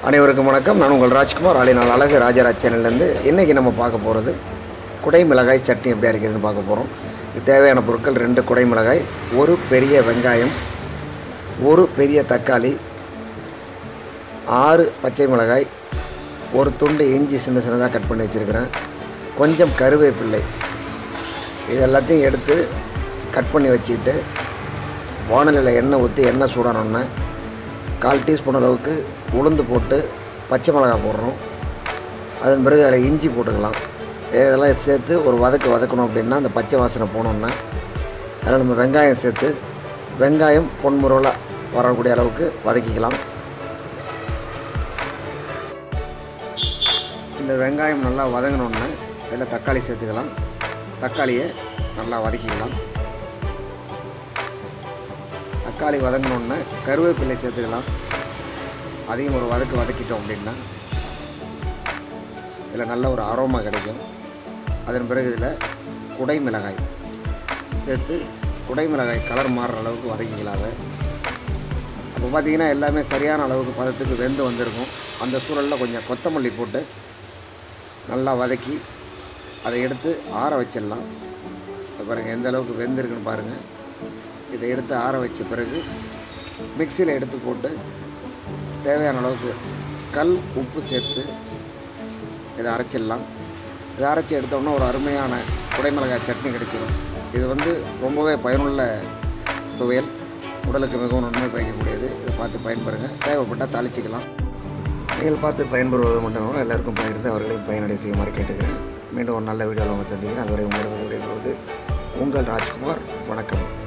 அனைவருக்கும் வணக்கம் நான் உங்கள் ராஜ்குமார் ஆலை நாள் அழகு ராஜராஜ் சேனல்லேருந்து இன்றைக்கி நம்ம பார்க்க போகிறது குடை மிளகாய் சட்னி எப்படி அரைக்கிறதுன்னு பார்க்க போகிறோம் இதுக்கு தேவையான பொருட்கள் ரெண்டு குடை மிளகாய் ஒரு பெரிய வெங்காயம் ஒரு பெரிய தக்காளி ஆறு பச்சை மிளகாய் ஒரு துண்டு இஞ்சி சின்ன சின்னதாக கட் பண்ணி வச்சுருக்கிறேன் கொஞ்சம் கருவேப்பிள்ளை இது எல்லாத்தையும் எடுத்து கட் பண்ணி வச்சுக்கிட்டு வானலில் எண்ணெய் ஊற்றி எண்ணெய் சூடானோடனே கால் டீஸ்பூன் அளவுக்கு உளுந்து போட்டு பச்சை மிளகாய் போடுறோம் அதன் பிறகு அதில் இஞ்சி போட்டுக்கலாம் இதெல்லாம் சேர்த்து ஒரு வதக்கு வதக்கணும் அப்படின்னா அந்த பச்சை வாசனை போனோன்னே அதில் நம்ம வெங்காயம் சேர்த்து வெங்காயம் பொன்முருவலாக வரக்கூடிய அளவுக்கு வதக்கிக்கலாம் இந்த வெங்காயம் நல்லா வதங்கினோடனே இதில் தக்காளி சேர்த்துக்கலாம் தக்காளியை நல்லா வதக்கிக்கலாம் தக்காளி வதங்கினோடனே கருவேப்பிலை சேர்த்துக்கலாம் அதையும் ஒரு வதக்கு வதக்கிட்டோம் அப்படின்னா இதில் நல்ல ஒரு அரோமா கிடைக்கும் அதன் பிறகு இதில் குடை மிளகாய் சேர்த்து குடை மிளகாய் கலர் மாறுற அளவுக்கு வதக்கிக்கலாம் அதை அப்போ பார்த்தீங்கன்னா எல்லாமே சரியான அளவுக்கு பதத்துக்கு வெந்து வந்திருக்கும் அந்த சூழலில் கொஞ்சம் கொத்தமல்லி போட்டு நல்லா வதக்கி அதை எடுத்து ஆற வச்சிடலாம் இப்போ பாருங்கள் எந்த அளவுக்கு வெந்திருக்குன்னு பாருங்கள் இதை எடுத்து ஆற வச்ச பிறகு மிக்சியில் எடுத்து போட்டு தேவையான அளவுக்கு கல் உப்பு சேர்த்து இதை அரைச்சிடலாம் இதை அரைச்சி எடுத்தோம்னா ஒரு அருமையான குடைமிளகாய் சட்னி கிடைச்சிடும் இது வந்து ரொம்பவே பயனுள்ள துவையல் உடலுக்கு மிகவும் நன்மை பயக்கக்கூடியது இதை பார்த்து பயன்பெறுங்க தேவைப்பட்டால் தாளிச்சிக்கலாம் நீங்கள் பார்த்து பயன்பெறுவது மட்டும் எல்லாருக்கும் பகிர்ந்து அவர்களையும் பயனடை செய்யுமாறு கேட்டுக்கிறேன் மீண்டும் ஒரு நல்ல வீடியோவில் உங்களை சந்திக்கிறேன் அதுவரை உங்களிடம் விடைபெறுவது உங்கள் ராஜ்குமார் வணக்கம்